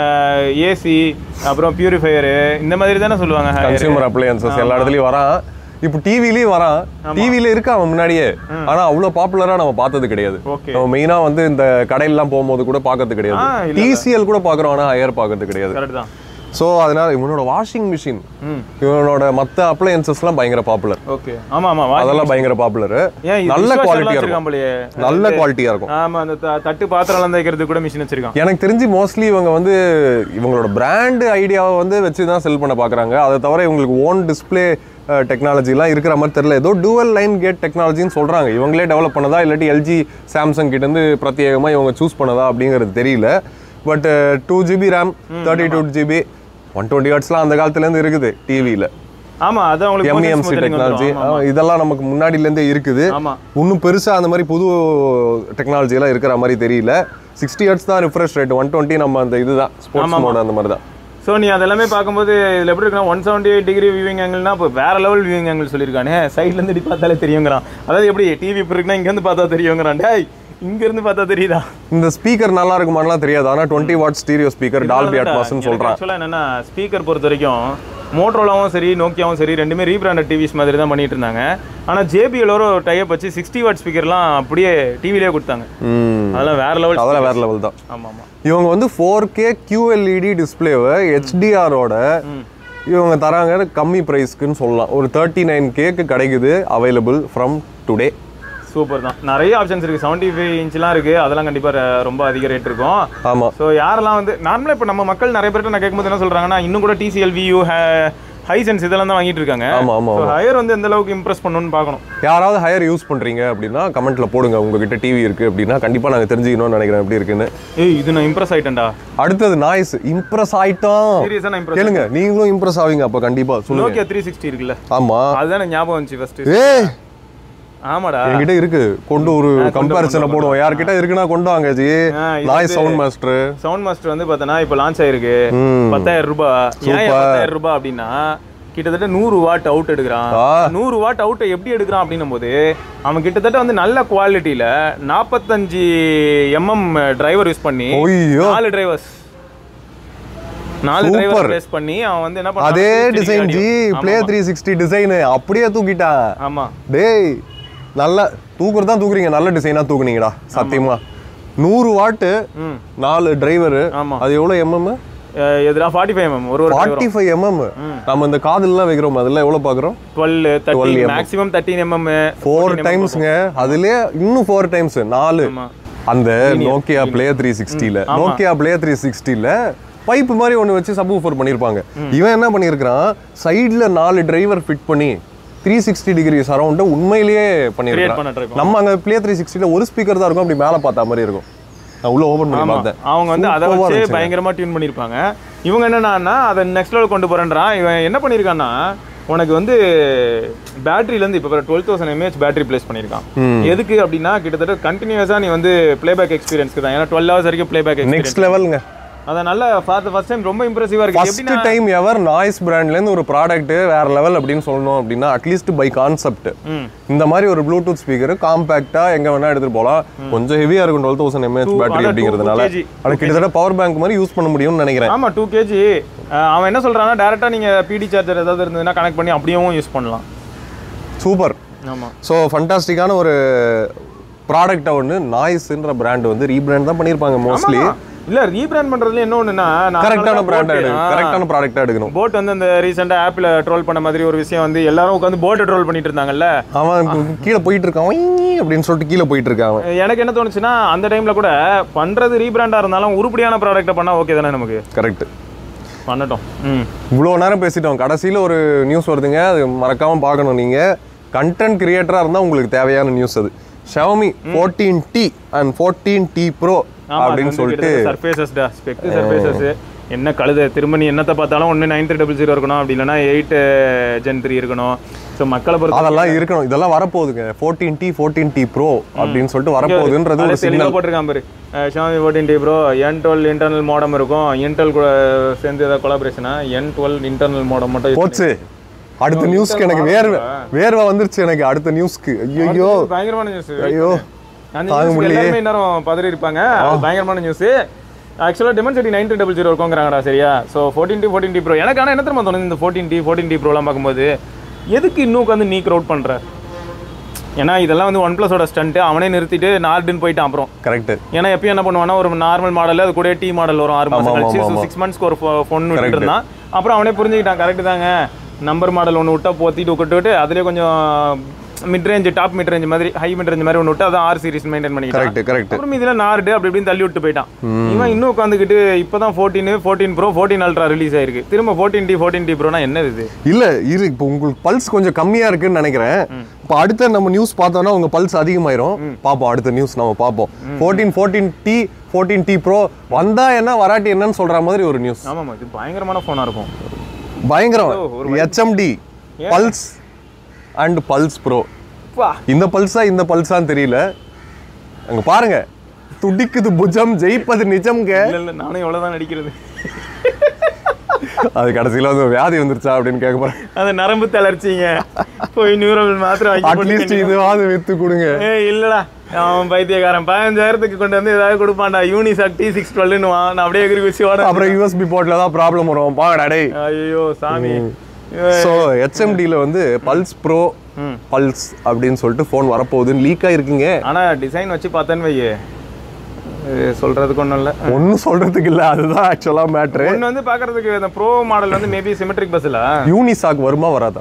ஏசி அப்புறம் பியூரிஃபையர் இந்த மாதிரி தானே சொல்லுவாங்க higher. கன்சியூமர் அப்ளையன்சஸ் எல்லா இடத்துலயும் வரான் இப்போ டிவிலயும் வரான் டிவில இருக்கா அவன் முன்னாடியே ஆனா அவ்வளவு பாப்புலரா நம்ம பார்த்தது கிடையாது Okay. நம்ம மெயினா வந்து இந்த கடையெல்லாம் போகும்போது கூட பார்க்கறது ஆ, கிடையாது இல்ல, டிசிஎல் கூட பாக்குறோம் ஆனா ஹையர் பார்க்கறது கிடையாது கரெக்ட் தான் ஸோ அதனால இவனோட வாஷிங் மிஷின் ம் இவனோட மத்த அப்ளையன்சஸ்லாம் பயங்கர பாப்புலர் ஓகே ஆமா ஆமா வா அதெல்லாம் பயங்கர பாப்புலர் ஏன் இது நல்ல dishwasher எல்லாம் குவாலிட்டியா வச்சிருக்கான் இருக்கும் போலயே. நல்ல குவாலிட்டியா இருக்கும் ஆமா அந்த த- தட்டு பாத்திரம் எல்லாம் தேய்க்கிறது கூட மிஷின் வச்சிருக்கான் எனக்கு தெரிஞ்சு மோஸ்ட்லி இவங்க வந்து இவங்களோட பிராண்ட் ஐடியாவை வந்து வச்சு தான் செல் பண்ண பார்க்குறாங்க அதை தவிர இவங்களுக்கு ஓன் டிஸ்பிளே டெக்னாலஜிலாம் இருக்கிற மாதிரி தெரியல ஏதோ டூவல் லைன் கேட் டெக்னாலஜின்னு சொல்கிறாங்க இவங்களே டெவலப் பண்ணதா இல்லாட்டி எல்ஜி சாம்சங் கிட்டேருந்து பிரத்யேகமாக இவங்க சூஸ் பண்ணதா அப்படிங்கிறது தெரியல but two GB RAM thirty two GB one twenty ஹர்ட்ஸ்லாம் அந்த காலத்துலேருந்து இருக்குது டிவியில் ஆமா அது அவங்களுக்கு motion எம்இஎம்சி smoothing டெக்னாலஜி வந்துரும். ஆமா, இதெல்லாம் நமக்கு முன்னாடியிலேருந்தே இருக்குது ஆமா இன்னும் பெருசா அந்த மாதிரி புது டெக்னாலஜி எல்லாம் இருக்கிற மாதிரி தெரியல சிக்ஸ்டி ஹர்ட்ஸ் தான் ரிஃப்ரெஷ் ரேட் ஒன் டுவெண்ட்டி நம்ம அந்த இதுதான் ஸ்போர்ட்ஸ் மோட் அந்த மாதிரி தான் ஸோ நீ அதெல்லாமே பார்க்கும்போது இதில் எப்படி இருக்குன்னா one seventy eight degree viewing ஆங்கிள்னா இப்போ வேற லெவல் வியூவிங் ஆங்கிள் சொல்லியிருக்கானே சைட்ல இருந்து இப்படி பார்த்தாலே தெரியுங்கிறான் அதாவது எப்படி டிவி இப்போ இருக்குன்னா இங்கேருந்து பார்த்தா தெரியுங்கிறான் டேய் இங்க இருந்து பார்த்தா தெரியுதா இந்த ஸ்பீக்கர் நல்லா இருக்குமான்லாம் தெரியாது ஆனா twenty watt stereo speaker Dolby அட்மாஸ்னு சொல்றான் ஆக்சுவலாக என்னன்னா ஸ்பீக்கர் பொறுத்த வரைக்கும் மோட்ரோலாவும் சரி நோக்கியாவும் சரி ரெண்டுமே ரீபிராண்டட் டிவிஸ் மாதிரி தான் பண்ணிட்டு இருந்தாங்க ஆனா ஜேபிஎலோட டைப் வச்சு சிக்ஸ்டி வாட் ஸ்பீக்கர்லாம் அப்படியே டிவிலே கொடுத்தாங்க ம் அதெல்லாம் வேற லெவல் அதெல்லாம் வேற லெவல் தான் ஆமா ஆமா இவங்க வந்து ஃபோர் கே கியூஎல்இடி டிஸ்பிளேவை ஹெச்டிஆரோட இவங்க தராங்க கம்மி ப்ரைஸ்க்குன்னு சொல்லலாம் ஒரு தேர்ட்டி நைன் கேக்கு கிடைக்குது அவைலபிள் ஃப்ரம் டுடே சூப்பர் தான் நிறைய ஆப்ஷன்ஸ் இருக்கு செவன்டி ஃபைவ் இன்ச்லாம் இருக்கு அதெல்லாம் கண்டிப்பா ர- ரொம்ப அதிக ரேட் இருக்கும் ஆமா ஸோ யாரெல்லாம் வந்து நார்மலாக இப்போ நம்ம மக்கள் நிறைய பேர்ட்ட நான் கேட்கும்போது என்ன சொல்றாங்கன்னா இன்னும் கூட டிசிஎல் வியூ ஹை சென்ஸ் இதெல்லாம் தான் வாங்கிட்டு இருக்காங்க ஆமா ஆமா ஸோ ஹையர் வந்து எந்த அளவுக்கு இம்ப்ரெஸ் பண்ணணும்னு பார்க்கணும் யாராவது ஹையர் யூஸ் பண்றீங்க அப்படின்னா கமெண்ட்ல போடுங்க உங்ககிட்ட டிவி இருக்கு அப்படின்னா கண்டிப்பா நாங்க தெரிஞ்சுக்கணும்னு நினைக்கிறேன் எப்படி இருக்குன்னு ஏய் இது நான் இம்ப்ரெஸ் ஆயிட்டேன்டா அடுத்தது நாய்ஸ் இம்ப்ரெஸ் ஆயிட்டோம் சீரியஸாக நான் இம்ப்ரெஸ் கேளுங்க நீங்களும் இம்ப்ரெஸ் ஆவீங்க அப்ப கண்டிப்பா சொல்லுங்க நோக்கியா த்ரீ சிக்ஸ்டி இருக்குல்ல ஆமா அதுதான் எனக்கு ஞாபகம் வந்துச்சு ஃபர்ஸ்ட் ஏய் ஆமாடா என்கிட்ட இருக்கு கொண்டு ஒரு கம்பேரிசனை போடுவோம் யார்கிட்ட இருக்குன்னா கொண்டு வாங்க ஜி ஆ, இது நாய் வந்து- சவுண்ட் மாஸ்டர் சவுண்ட் மாஸ்டர் வந்து பார்த்தோன்னா இப்போ லான்ச் ஆயிருக்கு ம். பத்தாயிரம் ரூபாய் ஏன் Super. பத்தாயிரம் ரூபாய் அப்படின்னா கிட்டத்தட்ட நூறு வாட் அவுட் எடுக்கிறான் ஆ. நூறு வாட் அவுட் எப்படி எடுக்கிறான் அப்படின்னும் போது அவன் கிட்டத்தட்ட வந்து நல்ல குவாலிட்டியில நாற்பத்தஞ்சு எம்எம் டிரைவர் யூஸ் பண்ணி ஐயோ நாலு டிரைவர்ஸ் நாலு Super. டிரைவர் ப்ளேஸ் பண்ணி அவன் வந்து என்ன பண்ணான் அதே 360 டிசைன் audio. ஜி ஆமா, ப்ளே த்ரீ சிக்ஸ்டி டிசைன் அப்படியே தூக்கிட்டான் ஆமா டேய் நல்ல தூக்குறது தான் தூக்குறீங்க நல்ல டிசைனா தூக்குனீங்கடா சத்தியமா நூறு வாட்டு ம் நாலு டிரைவர் ஆமா அது எவ்வளவு எம்எம் அஹ் எதுனா ஃபார்ட்டி ஃபைவ் எம்எம் ஒரு ஒரு ஃபார்ட்டி ஃபைவ் எம்எம் நம்ம இந்த காதுலாம் வைக்கிறோம் அதெல்லாம் எவ்வளவு பாக்குறோம் twelve thirty maximum thirteen mm four டைம்ஸ்ங்க அதுலயே இன்னும் ஃபோர் டைம்ஸ் நாலு ஆமா அந்த நோக்கியா பிளே த்ரீ சிக்ஸ்டில நோக்கியா பிளே த்ரீ சிக்ஸ்டில பைப் மாதிரி ஒன்று வச்சு சப் ஊஃபர் பண்ணியிருப்பாங்க இவன் என்ன பண்ணியிருக்கிறான் சைடில் நாலு டிரைவர் ஃபிட் பண்ணி த்ரீ சிக்ஸ்டி டிகிரி சரௌண்டை உண்மையிலேயே கிரியேட் பண்ணியிருக்கான் பண்ண ட்ரை நம்ம அங்கே பிளே த்ரீ சிக்ஸ்டியில் ஒரு ஸ்பீக்கர் தான் இருக்கும் அப்படி மேலே பார்த்தா மாதிரி இருக்கும் நான் உள்ள ஓபன் பண்ணி பார்த்தேன் அவங்க வந்து அதை Superb-ஆ வச்சு இருந்துச்சுங்க. பயங்கரமா டியூன் பண்ணியிருப்பாங்க இவங்க என்னன்னா அதை நெக்ஸ்ட் லெவல் கொண்டு போறேன்றான் இவன் என்ன பண்ணியிருக்கான்னா உனக்கு வந்து பேட்டரியிலேருந்து இப்போ twelve thousand mAh battery place பண்ணியிருக்கான் எதுக்கு அப்படின்னா கிட்டத்தட்ட கண்டினியூஸாக நீ வந்து ப்ளேபேக் எக்ஸ்பீரியன்ஸ்க்கு தான் ஏன்னா டுவெல் ஹவர்ஸ் வரைக்கும் ப்ளேபேக் எக்ஸ்பீரியன்ஸ் நெக்ஸ்ட் லெவலுங்க அத நல்ல பார்த்து ஃபர்ஸ்ட் டைம் ரொம்ப இம்ப்ரெசிவா இருக்கு ஃபர்ஸ்ட் எப்படின்னா டைம் எவர் நாய்ஸ் பிராண்ட்லேருந்து ஒரு ப்ராடக்ட் வேற லெவல் அப்படின்னு சொல்லணும் அப்படின்னா அட்லீஸ்ட் பை கான்செப்ட் ம் இந்த மாதிரி ஒரு ப்ளூடூத் ஸ்பீக்கர் காம்பேக்டா எங்க வேணா எடுத்துட்டு போகலாம் கொஞ்சம் ஹெவியா இருக்கும் twelve thousand mAh Two- battery அதான் two அப்படிங்கிறதுனால kg. அது கிட்டத்தட்ட பவர் பேங்க் மாதிரி யூஸ் பண்ண முடியும்னு நினைக்கிறேன் ஆமா டூ கேஜி அவன் என்ன சொல்றான்னா டேரக்டா நீங்க பிடி சார்ஜர் ஏதாவது இருந்ததுன்னா கனெக்ட் பண்ணி அப்படியும் யூஸ் பண்ணலாம் சூப்பர் ஆமா ஸோ ஃபண்டாஸ்டிக்கான ஒரு ப்ராடக்டை ஒன்று நாய்ஸ்ன்ற பிராண்ட் வந்து ரீபிராண்ட் தான் பண்ணியிருப்பாங்க மோஸ்ட்லி ஆமா. இல்ல ரீபிராண்ட் பண்றதுல என்ன ஒண்ணுன்னா நான் கரெக்டான அதனால பிராண்டா Boat- எடு ஆ. கரெக்டான ப்ராடக்டா எடுக்கணும் போட் வந்து அந்த ரீசெண்டா ஆப்ல ட்ரோல் பண்ண மாதிரி ஒரு விஷயம் வந்து எல்லாரும் உட்காந்து போட்டை ட்ரோல் பண்ணிட்டு இருந்தாங்கல்ல அவன் கீழே போயிட்டு இருக்கான் ஒய்யி அப்படின்னு சொல்லிட்டு கீழே போயிட்டு இருக்கான் அவன் எனக்கு என்ன தோணுச்சுன்னா அந்த டைம்ல கூட பண்றது ரீபிராண்டா இருந்தாலும் உருப்படியான ப்ராடக்ட்டை பண்ணா ஓகே தானே நமக்கு கரெக்ட் பண்ணட்டும் ம் இவ்வளோ நேரம் பேசிட்டோம் கடைசியில் ஒரு நியூஸ் வருதுங்க அது மறக்காம பார்க்கணும் நீங்க கண்டென்ட் கிரியேட்டரா இருந்தா உங்களுக்கு தேவையான நியூஸ் அது Xiaomi fourteen T and fourteen T pro அப்படின்னு சொல்லிட்டு சர்ஃபேசஸ் டா ஸ்பெக் சர்ஃபேசஸ் என்ன கழுத திரும்ப நீ என்னத்தை பார்த்தாலும் ஒன்று நைன் த்ரீ டபுள் ஜீரோ இருக்கணும் அப்படி இல்லைன்னா எயிட் ஜென் த்ரீ இருக்கணும் ஸோ மக்களை பொறுத்த அதெல்லாம் இருக்கணும் இதெல்லாம் வரப்போகுதுங்க fourteen T fourteen T pro அப்படின்னு சொல்லிட்டு வரப்போகுதுன்றது ஒரு அது தெளிவாக சிக்னல் போட்டிருக்கான் பாரு ஷாமி ஃபோர்டீன் டி ப்ரோ என் டுவெல் இன்டர்னல் மோடம் இருக்கும் இன்டெல் கூட சேர்ந்து ஏதாவது கொலாபரேஷனா என் டுவெல் இன்டர்னல் மோடம் மட்டும் use போச்சு அடுத்த நியூஸ்க்கு எனக்கு வேர்வை வேர்வை வந்துருச்சு எனக்கு அடுத்த நியூஸ்க்கு ஐயோ பண்ணி- பயங்கரமான நியூஸ் ஐயோ அந்த தாங்க நியூஸ் முடியலையே. எல்லாருமே நேரம் பதறி இருப்பாங்க அது பயங்கரமான நியூஸ் ஆக்சுவலாக டெமன்சிட்டி நைன் டபுள் ஜீரோ இருக்கோங்கிறாங்கடா சரியா so fourteen T fourteen T pro எனக்கு ஆனால் என்ன தெரியுமா தோணுது இந்த ஃபோர்டீன் டி ஃபோர்டீன் டி ப்ரோலாம் பார்க்கும்போது எதுக்கு இன்னும் உட்காந்து நீ க்ரௌட் பண்ணுற ஏன்னா இதெல்லாம் வந்து ஒன் ப்ளஸோட ஸ்டண்ட்டு அவனே நிறுத்திட்டு நார்டுன்னு போயிட்டான் அப்புறம் கரெக்ட் ஏன்னா எப்பயும் என்ன பண்ணுவானா ஒரு நார்மல் மாடல் அது கூட டி மாடல் வரும் ஆறு மாதம் ஆமா, கழிச்சு ஆமா, ஆமா. சிக்ஸ் மந்த்ஸ்க்கு ஒரு ஃபோன் விட்டுட்டு இருந்தான் அப்புறம் அவனே புரிஞ்சுக்கிட்டான் கரெக்ட் தாங்க நம்பர் மாடல் ஒன்று விட்டா போத்திட்டு விட்டுட்டு அதுலேயே கொஞ்சம் mid range top mid range மாதிரி ஹை மிட் ரேஞ்ச் மாதிரி ஒன்று விட்டு அதான் ஆர் சீரிஸ் மெயின்டைன் பண்ணிக்கிட்டான் கரெக்ட் கரெக்ட் அப்புறம் இதுல நார்டு அப்படி இப்படின்னு தள்ளி விட்டு போயிட்டான் இவன் இன்னும் உட்காந்துக்கிட்டு இப்பதான் fourteen fourteen pro fourteen ultra release ஆயிருக்கு திரும்ப ஃபோர்டீன் டி ஃபோர்டீன் டி ப்ரோனா என்னது இது இல்ல இரு இப்போ உங்களுக்கு பல்ஸ் கொஞ்சம் கம்மியா இருக்குன்னு நினைக்கிறேன் இப்போ அடுத்த நம்ம நியூஸ் பார்த்தோம்னா உங்க பல்ஸ் அதிகமாயிரும் பார்ப்போம் அடுத்த நியூஸ் நம்ம பார்ப்போம் fourteen fourteen T fourteen T pro வந்தா என்ன வராட்டி என்னன்னு சொல்ற மாதிரி ஒரு நியூஸ் ஆமாமா இது பயங்கரமான ஃபோனா இருக்கும் பயங்கரம் ஒரு HMD pulse and pulse pro வா இந்த பல்ஸா இந்த பல்ஸான்னு தெரியல அங்க பாருங்க துடிக்குது புஜம் ஜெயிப்பது நிஜம்ங்க இல்ல இல்ல நானும் எவ்வளவுதான் நடிக்கிறது அது கடைசியில வந்து வியாதி வந்துருச்சா அப்படின்னு கேட்க போறேன் அந்த நரம்பு தளர்ச்சிங்க போய் நியூரல் மாத்திரம் வாங்கி அட்லீஸ்ட் போட்டுக்கங்க. இதுவாது வித்து கொடுங்க ஏய் இல்லடா அவன் பைத்தியக்காரன் பதினஞ்சாயிரத்துக்கு கொண்டு வந்து ஏதாவது கொடுப்பான்டா யூனிசாக் டி சிக்ஸ் டுவெல்னு நான் அப்படியே எகிரி குச்சி ஓட அப்புறம் யூஎஸ்பி போர்ட்ல தான் ப்ராப்ளம் வரும் பாங்கடா டேய் ஐயோ சாமி ஸோ ஹெச்எம்டியில் வந்து பல்ஸ் ப்ரோ ம். பல்ஸ் அப்படின்னு சொல்லிட்டு ஃபோன் வரப்போகுதுன்னு லீக் ஆயிருக்குங்க ஆனா டிசைன் வச்சு பார்த்தேன்னு வையே இது சொல்றதுக்கு ஒன்றும் இல்லை ஒன்றும் சொல்றதுக்கு இல்லை அதுதான் ஆக்சுவலாக மேட்ரு ஒன்று வந்து பார்க்கறதுக்கு இந்த ப்ரோ மாடல் வந்து மேபி சிமெட்ரிக் பஸ்ஸில் யூனிசாக் வருமா வராதா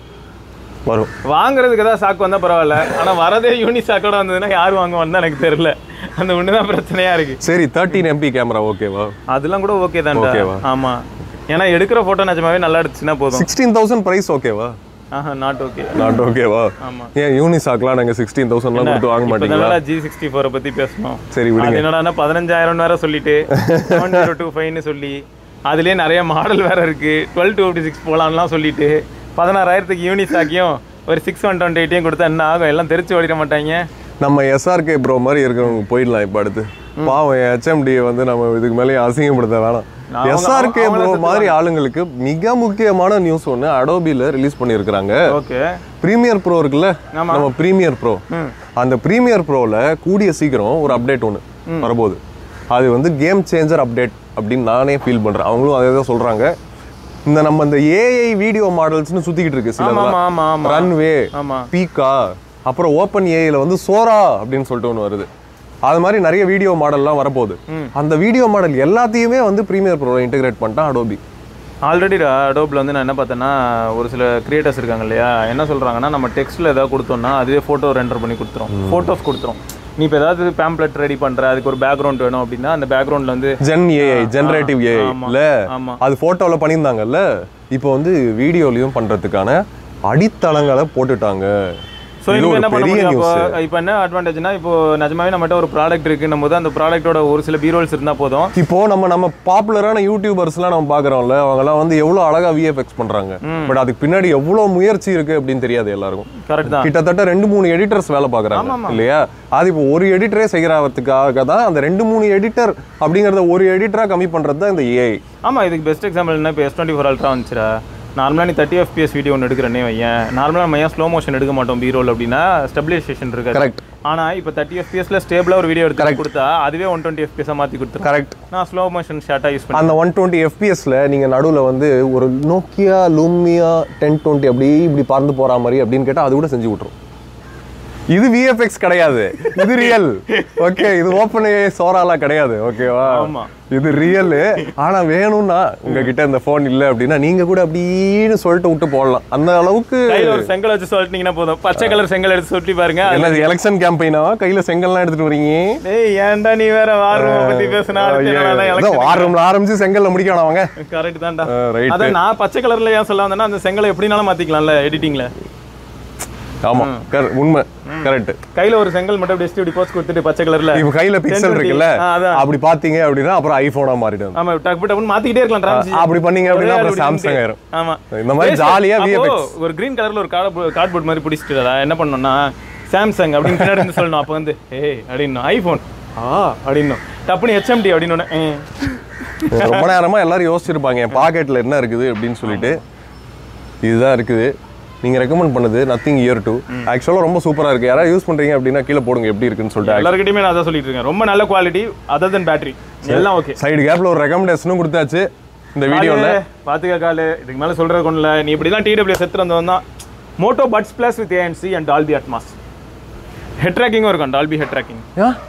வரும் வாங்குறதுக்கு ஏதாவது சாக்கு வந்தால் பரவாயில்ல ஆனால் வரதே யூனி சாக்கோட வந்ததுன்னா யார் வாங்குவான்னு எனக்கு தெரியல அந்த ஒன்று தான் பிரச்சனையா இருக்கு சரி தேர்ட்டின் எம்பி கேமரா ஓகேவா அதெல்லாம் கூட ஓகே தான்டா ஓகேவா? ஆமா ஏன்னா எடுக்கிற ஃபோட்டோ நிஜமாவே நல்லா எடுத்துச்சுன்னா போதும் சிக்ஸ்டீன் தௌசண்ட் ப்ரைஸ் ஓகேவா ஆஹா நாட் ஓகே நாட் ஓகேவா ஆமா ஏன் யூனிசாக்லாம் நாங்கள் சிக்ஸ்டீன் தௌசண்ட்லாம் கொடுத்து வாங்க மாட்டீங்களா ஜி சிக்ஸ்டி ஃபோரை பற்றி பேசணும் சரி விடுங்க அது என்னடா பதினஞ்சாயிரம் வேற சொல்லிட்டு செவன் ஜீரோ டூ ஃபைவ்னு சொல்லி அதுலேயே நிறைய மாடல் வேற இருக்கு டுவெல் டூ ஃபிஃப்டி சிக்ஸ் போகலான்லாம் சொல்லிட்டு பதினாறாயிரத்துக்கு யூனிசாக்கியும் ஒரு சிக்ஸ் ஒன் டுவெண்ட்டி எயிட்டையும் கொடுத்தா என்ன ஆகும் எல்லாம் தெரிச்சு ஓடிட மாட்டாங்க நம்ம எஸ்ஆர்கே ப்ரோ மாதிரி இருக்கிறவங்க போயிடலாம் இப்போ அடுத்து பாவம் ஹெச்எம்டி வந்து நம்ம இதுக்கு மேலே அசிங்கப்படுத்த வேணாம் அவங்க- எஸ்ஆர்கே அவங்கள ப்ரோ மாதிரி ஆளுங்களுக்கு மிக முக்கியமான நியூஸ் ஒன்று அடோபியில் ரிலீஸ் பண்ணியிருக்கிறாங்க ஓகே ப்ரீமியர் ப்ரோ இருக்குல்ல ஆமா. நம்ம ப்ரீமியர் ப்ரோ ம் அந்த ப்ரீமியர் ப்ரோவில் கூடிய சீக்கிரம் ஒரு அப்டேட் ஒன்று வரப்போகுது அது வந்து கேம் சேஞ்சர் அப்டேட் அப்படின்னு நானே ஃபீல் பண்ணுறேன் அவங்களும் அதே தான் சொல்கிறாங்க இந்த நம்ம இந்த ஏஐ வீடியோ மாடல்ஸ்னு சுற்றிக்கிட்டு இருக்கு ஆமா சில ஆமா ஆமா ஆமா ரன்வே ஆமா பீக்கா அப்புறம் ஓப்பன் ஏஐல வந்து சோரா அப்படின்னு சொல்லிட்டு ஒன்று வருது அது மாதிரி நிறைய வீடியோ மாடல்லாம் வரப்போகுது அந்த வீடியோ மாடல் எல்லாத்தையுமே வந்து ப்ரீமியர் ப்ரோ இன்டெகிரேட் பண்ணிட்டான் அடோபி ஆல்ரெடி அடோப்ல வந்து நான் என்ன பார்த்தேன்னா ஒரு சில கிரியேட்டர்ஸ் இருக்காங்க இல்லையா என்ன சொல்றாங்கன்னா நம்ம டெக்ஸ்ட்ல ஏதாவது கொடுத்தோம்னா அதுவே ஃபோட்டோ ரெண்டர் பண்ணி கொடுத்துரும் ஃபோட்டோஸ் கொடுத்துரும் நீ இப்போ ஏதாவது பேம்ப்ளெட் ரெடி பண்ற அதுக்கு ஒரு பேக்ரவுண்ட் வேணும் அப்படின்னா அந்த பேக்ரவுண்ட்ல வந்து ஜென் ஏஐ ஜெனரேட்டிவ் ஏஐ ஆமா. இல்ல ஆமா அது போட்டோவில் பண்ணியிருந்தாங்கல்ல இப்போ வந்து வீடியோலையும் பண்றதுக்கான அடித்தளங்களை போட்டுட்டாங்க ஸோ இது இனிமே ஒரு என்ன பண்ண பெரிய முடியும் news. இப்போ இப்போ என்ன அட்வான்டேஜ்னா இப்போ நிஜமாவே நம்மகிட்ட ஒரு ப்ராடக்ட் இருக்குன்னும் போது அந்த ப்ராடக்ட்டோட ஒரு சில பீரோல்ஸ் இருந்தா போதும் இப்போ நம்ம நம்ம பாப்புலரான யூடியூபர்ஸ்லாம் நம்ம பார்க்குறோம்ல அவங்கலாம் வந்து எவ்வளோ அழகா விஎஃப்எக்ஸ் பண்றாங்க பட் அதுக்கு பின்னாடி எவ்வளோ முயற்சி இருக்கு அப்படின்னு தெரியாது எல்லாருக்கும் கரெக்ட் தான் கிட்டத்தட்ட ரெண்டு மூணு எடிட்டர்ஸ் வேலை பார்க்குறாங்க இல்லையா அது இப்போ ஒரு எடிட்டரே செய்கிறதுக்காக தான் அந்த ரெண்டு மூணு எடிட்டர் அப்படிங்கிறத ஒரு எடிட்டரா கம்மி பண்றது தான் இந்த ஏஐ ஆமா இதுக்கு பெஸ்ட் எக்ஸாம்பிள் என்ன இப்போ எஸ் டுவெண்ட்டி ஃபோர் அல்ட்ரா வந்துச்சுரா நார்மலாக நீ தேர்ட்டி எஃபிஎஸ் வீடியோ ஒன்று எடுக்கிறனே வையன் நார்மலாக நம்ம ஏன் ஸ்லோ மோஷன் எடுக்க மாட்டோம் பீரோல் அப்படின்னா ஸ்டெபிலைசேஷன் இருக்காது கரெக்ட் ஆனா இப்போ தேர்ட்டி எஃபிஎஸ்ல ஸ்டேபிளாக ஒரு வீடியோ எடுத்து கொடுத்தா அதுவே ஒன் டுவெண்ட்டி எஃபிஎஸ் மாற்றி கொடுத்துரும் கரெக்ட் நான் ஸ்லோ மோஷன் ஷார்ட்டாக யூஸ் பண்ணேன் அந்த ஒன் டுவெண்ட்டி எஃபிஎஸ்ல நீங்க நடுவுல வந்து ஒரு நோக்கியா லூமியா டென் டுவெண்ட்டி அப்படி இப்படி பறந்து போற மாதிரி அப்படின்னு கேட்டா அது கூட செஞ்சு விட்டுரும் இது விஎஃப்எக்ஸ் கிடையாது இது ரியல் ஓகே இது ஓப்பன் சோராலாம் கிடையாது ஓகேவா ஆமா. இது ரியல் ஆனா வேணும்னா உங்ககிட்ட இந்த ஃபோன் இல்ல அப்படின்னா நீங்க கூட அப்படின்னு சொல்லிட்டு விட்டு போடலாம் அந்த அளவுக்கு கையில் ஒரு செங்கல் வச்சு சொல்லிட்டீங்கன்னா போதும் பச்சை கலர் செங்கல் எடுத்து சுட்டி பாருங்க என்னது எலெக்ஷன் கேம்பெயினாவா கையில செங்கல்லாம் எடுத்துட்டு வரீங்க ஏய் ஏன்டா நீ வேற வாரம் பத்தி பேசினா வார் ரூம்ல ஆரம்பிச்சு செங்கல்ல முடிக்கணும் அவங்க கரெக்ட் தான்டா ஆ, right. அதான் நான் பச்சை கலர்ல ஏன் சொல்ல வந்தேன்னா அந்த செங்கலை எப்படினாலும் மாத்திக்கலாம்ல எடிட்டிங்ல ஆமா correct. உண்மை கரெக்ட் கையில ஒரு செங்கல் மட்டும் அப்படி இப்படி போஸ்ட் கொடுத்துட்டு பச்சை கலர்ல இப்ப கையில பிக்சல் 1020. இருக்குல்ல ஆ, அதான். அப்படி பாத்தீங்க அப்படின்னா அப்புறம் ஐபோனா மாறிடும் ஆமா டக்கு டக்குன்னு மாத்திக்கிட்டே இருக்கலாம் transition. அப்படி பண்ணீங்க அப்படின்னா ஒரே அப்புறம் ஆள் சாம்சங் இப்படி ஆயிரும் ஆமா இந்த மாதிரி Waste. ஜாலியா அப்போ VFX. ஒரு கிரீன் கலர்ல ஒரு கார்ட்போர்ட் மாதிரி பிடிச்சிட்டு என்ன பண்ணோம்னா சாம்சங் அப்படின்னு பின்னாடி இருந்து சொல்லணும் அப்போ வந்து ஏய் அப்படின்னு ஐபோன் ஆ அப்படின்னு டப்புனு ஹெச்எம்டி அப்படின்னு ரொம்ப நேரமா எல்லாரும் யோசிச்சிருப்பாங்க என் பாக்கெட்ல என்ன இருக்குது அப்படின்னு சொல்லிட்டு இதுதான் இருக்குது நீங்க ரெக்கமெண்ட் பண்ணது நத்திங் இயர் டூ ஆக்சுவலா ரொம்ப சூப்பரா இருக்கு யாராவது யூஸ் பண்றீங்க அப்படின்னா கீழே போடுங்க எப்படி இருக்குன்னு சொல்லிட்டு எல்லாருக்கிட்டையுமே நான் அதான் சொல்லிட்டு இருக்கேன் ரொம்ப நல்ல குவாலிட்டி அதர் தென் பேட்டரி எல்லாம் ஓகே சைடு கேப்ல ஒரு ரெக்கமெண்டேஷனும் கொடுத்தாச்சு இந்த வீடியோல பாத்துக்க காலு இதுக்கு மேல சொல்றது கொண்டு இல்ல நீ இப்படி தான் டிடபிள்யூ செத்து வந்தவன் தான் Moto buds plus with ANC and Dolby Atmos head ட்ராக்கிங்கும் இருக்கும் டால்பி ஹெட் ட்ராக்கிங்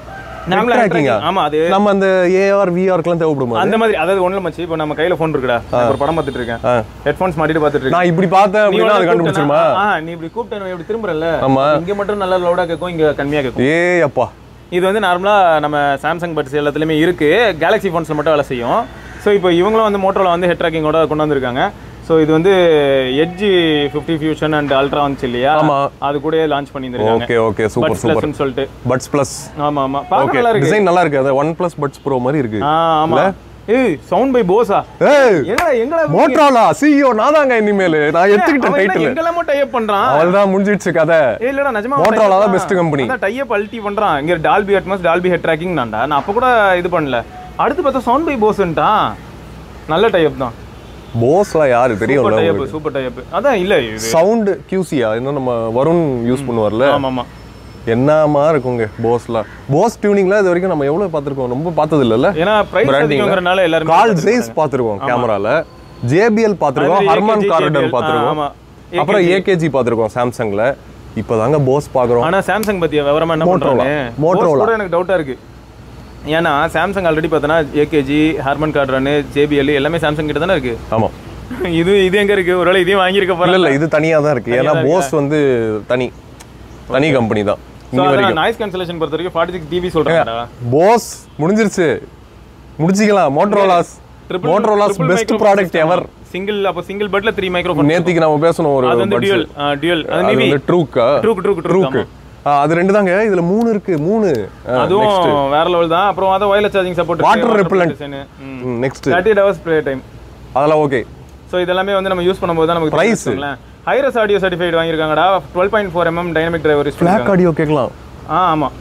நாமளா head tracking-ஆ? tracking. ஆமா அது நம்ம அந்த ஏஆர் விஆர்க்குலாம் தேவைப்படுமா அந்த மாதிரி அதாவது ஒண்ணுல மச்சி இப்போ நம்ம கையில ஃபோன் இருக்குடா நான் ஒரு படம் பார்த்துட்டு இருக்கேன் ஆ. ஹெட்ஃபோன்ஸ் மாட்டிட்டு பார்த்துட்டு இருக்கேன் நான் இப்படி பார்த்தேன் நீ அப்படின்னா அது உடனே கண்டுபிடிச்சிருமா கூப்பிட்டேன்னா, ஆ, நீ இப்படி கூப்பிட்டு இப்படி திரும்புறல ஆமா. இங்க மட்டும் நல்லா லவுடா கேட்கும் இங்க கம்மியா கேட்கும் ஏ அப்பா இது வந்து நார்மலா நம்ம சாம்சங் பட்ஸ் எல்லாத்துலயுமே இருக்கு கேலக்ஸி ஃபோன்ஸ்ல மட்டும் வேலை செய்யும் ஸோ இப்போ இவங்களும் வந்து மோட்டோல வந்து ஹெட் ட்ராக்கிங்கோட கொண்டு வந்திருக்காங்க ஸோ இது வந்து Edge fifty fusion and ultra வந்துச்சு இல்லையா ஆமா. அது கூட லான்ச் பண்ணியிருக்காங்க okay okay super buds super பிளஸ்னு சொல்லிட்டு பட்ஸ் பிளஸ் ஆமா ஆமா ஓகே பார்க்க நல்லா இருக்கு டிசைன் நல்லா இருக்கு அது ஒன் பிளஸ் பட்ஸ் ப்ரோ மாதிரி இருக்கு ஆ ஆமா ஏய் சவுண்ட் பை போஸா ஏய் எங்கடா எங்கடா மோட்ரோலா சிஇஓ நான் தாங்க இனிமேல் நான் எடுத்துக்கிட்டேன் அவன் என்ன டைட்டில் எங்கெல்லாமோ டைப் பண்றான் அவள் தான் முடிஞ்சிடுச்சு கதை ஏய் இல்லடா நிஜமா Motorola தான் best company. அதான் டைப் அல்டி பண்றான் இங்க Dolby Atmos Dolby head tracking நான்டா நான் அப்ப கூட இது பண்ணல அடுத்து பார்த்தா சவுண்ட் பை போஸ்ன்ட்டான் நல்ல டைப் தான் போஸ்லாம் யாரு சூப்பர் தெரியும்ல டைப் சூப்பர் டைப் அதான் இல்ல இது சவுண்ட் கியூசியா இன்னும் நம்ம வருண் யூஸ் பண்ணுவார்ல ஆமா ஆமா என்னமா இருக்குங்க போஸ்லாம் போஸ் டியூனிங்லாம் இது வரைக்கும் நம்ம எவ்வளவு பார்த்திருக்கோம் ரொம்ப பார்த்தது இல்லல்ல ஏன்னா பிரைஸ் Branding-ல. அதிகங்கிறனால எல்லாரும் கால் சைஸ் பார்த்திருக்கோம் கேமரால ஜேபிஎல் பார்த்திருக்கோம் அது ஹர்மன் AKG, கார்டன் JBL. பார்த்திருக்கோம் ஆமா. அப்புறம் ஏகேஜி பார்த்திருக்கோம் சாம்சங்ல இப்போதாங்க போஸ் பார்க்குறோம் ஆனா சாம்சங் பத்தியா விவரமா என்ன Motorola. பண்றாங்க Motorola. கூட எனக்கு டவுட்டா இருக்கு ஏன்னா சாம்சங் ஆல்ரெடி பார்த்தனா ஏகேஜி ஹார்மன் கார்ட்ரன் ஜேபிஎல் எல்லாமே சாம்சங் கிட்ட தானே இருக்கு ஆமா இது இது எங்க இருக்கு ஒருவேளை இதையும் வாங்கியிருக்க இல்ல போறேன் இல்ல இது தனியா தான் இருக்கு ஏன்னா போஸ் வந்து தனி தனி கம்பெனி தான் ஸோ அதான் நாய்ஸ் கேன்சலேஷன் பொறுத்த வரைக்கும் ஃபார்ட்டி சிக்ஸ் டிபி சொல்றாங்கடா போஸ் முடிஞ்சிருச்சு முடிச்சிக்கலாம் Motorola's Motorola's best product ever single அப்போ சிங்கிள் பட்ல த்ரீ மைக்ரோஃபோன் நேத்திக்கு நம்ம பேசணும் ஒரு அது வந்து buds. டியூல் டியூல் அது அது மேபி வந்து ட்ரூக்கா ட்ரூக் ட்ரூக் ட்ரூக் ட்ரூக்கு அது ரெண்டு தாங்க இதுல மூணு இருக்கு மூணு அதுவும் வேற லெவல் தான் அப்புறம் அதை wireless charging support Water repellent. Next next thirty hours play time அதெல்லாம் ஓகே ஸோ இதெல்லாமே வந்து நம்ம யூஸ் பண்ணும்போது தான் நமக்கு Price. ஹைரஸ் ஆடியோ சர்டிஃபைட் வாங்கியிருக்காங்கடா twelve point four mm dynamic driver use black audio கேட்கலாம் ஆ ஆமா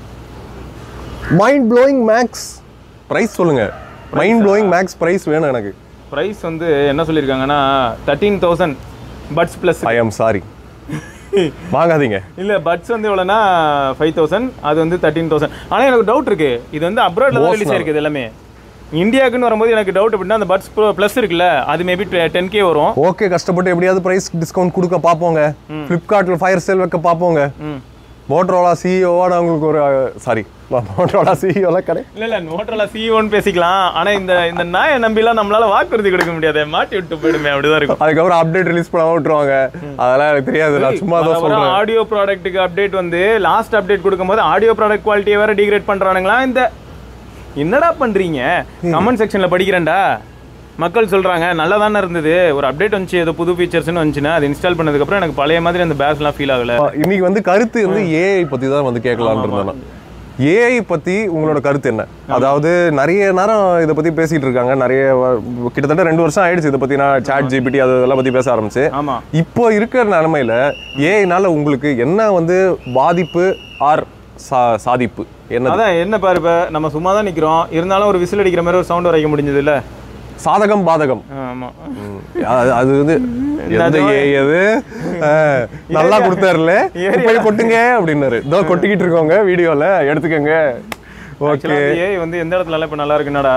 மைண்ட் ப்ளோயிங் மேக்ஸ் பிரைஸ் சொல்லுங்க மைண்ட் ப்ளோயிங் மேக்ஸ் பிரைஸ் வேணும் எனக்கு ப்ரைஸ் வந்து என்ன சொல்லியிருக்காங்கன்னா thirteen thousand buds plus I am sorry வாங்காதீங்க இல்ல பட்ஸ் வந்து எவ்வளோனா ஃபைவ் தௌசண்ட் அது வந்து தேர்ட்டீன் தௌசண்ட் ஆனா எனக்கு டவுட் இருக்கு இது வந்து அப்ராட்ல தான் ரிலீஸ் ஆயிருக்கு இது எல்லாமே இந்தியாவுக்குன்னு வரும்போது எனக்கு டவுட் அப்படின்னா அந்த பட்ஸ் ப்ளஸ் இருக்குல்ல அது மேபி டென் கே வரும் ஓகே கஷ்டப்பட்டு எப்படியாவது பிரைஸ் டிஸ்கவுண்ட் கொடுக்க பார்ப்போங்க ஃப்ளிப்கார்ட்டில் ஃபயர் சேல் வைக்க பார்ப்போங்க ம் மோட்ரோலா சிஇஓவோட அவங்களுக்கு ஒரு சாரி மோட்ரோலா சிஇஓலாம் கடை இல்ல இல்ல மோட்டரோல சிஓன்னு பேசிக்கலாம் ஆனா இந்த இந்த நாயை நம்பிலாம் நம்மளால வாக்குறுதி கொடுக்க முடியாது மாட்டி விட்டு போயிடுமே அப்படிதான் இருக்கும் அதுக்கப்புறம் அப்டேட் ரிலீஸ் பண்ணாம விட்டுருவாங்க அதெல்லாம் எனக்கு தெரியாது நான் சும்மா தான் சொல்றேன் ஆடியோ ப்ராடக்ட்டுக்கு அப்டேட் வந்து லாஸ்ட் அப்டேட் கொடுக்கும்போது ஆடியோ ப்ராடக்ட் குவாலிட்டியை வேற டிகிரேட் பண்றானுங்களா இந்த என்னடா பண்றீங்க கமெண்ட் செக்ஷன்ல படிக்கிறேன்டா மக்கள் சொல்றாங்க நல்லா தானே இருந்தது ஒரு அப்டேட் வந்துச்சு ஏதோ புது ஃபீச்சர்ஸ்னு வந்துச்சுன்னா அது இன்ஸ்டால் பண்ணதுக்கப்புறம் எனக்கு பழைய மாதிரி அந்த பேஸ்லாம் ஃபீல் ஆகல இன்னைக்கு வந்து கருத்து வந்து ஏஐ பத்தி தான் வந்து கேட்கலாம்னு இருந்தேன் ஏஐ பத்தி உங்களோட கருத்து என்ன அதாவது நிறைய நேரம் இதை பத்தி பேசிட்டு இருக்காங்க நிறைய வ- கிட்டத்தட்ட ரெண்டு வருஷம் ஆயிடுச்சு இதை பத்தி நான் சாட் ஜிபிடி அது இதெல்லாம் பத்தி பேச ஆரம்பிச்சு ஆமா இப்போ இருக்கிற நிலமையில ஏஐனால உங்களுக்கு என்ன வந்து பாதிப்பு ஆர் சா சாதிப்பு என்ன அதான் என்ன பாரு இப்ப நம்ம சும்மா தான் நிக்கிறோம் இருந்தாலும் ஒரு விசில் அடிக்கிற மாதிரி ஒரு சவுண்ட் வரைக்க முடிஞ்சது இல்ல சாதகம் பாதகம் ஆமா அது அது வந்து எந்த ஏஐ அது ஆ, நல்லா கொடுத்தாருல போய் கொட்டுங்க அப்படின்னாரு இதோ கொட்டிக்கிட்டு இருக்கோங்க வீடியோல எடுத்துக்கோங்க ஓகே ஏஐ வந்து எந்த இடத்துல இப்ப நல்லா இருக்குன்னாடா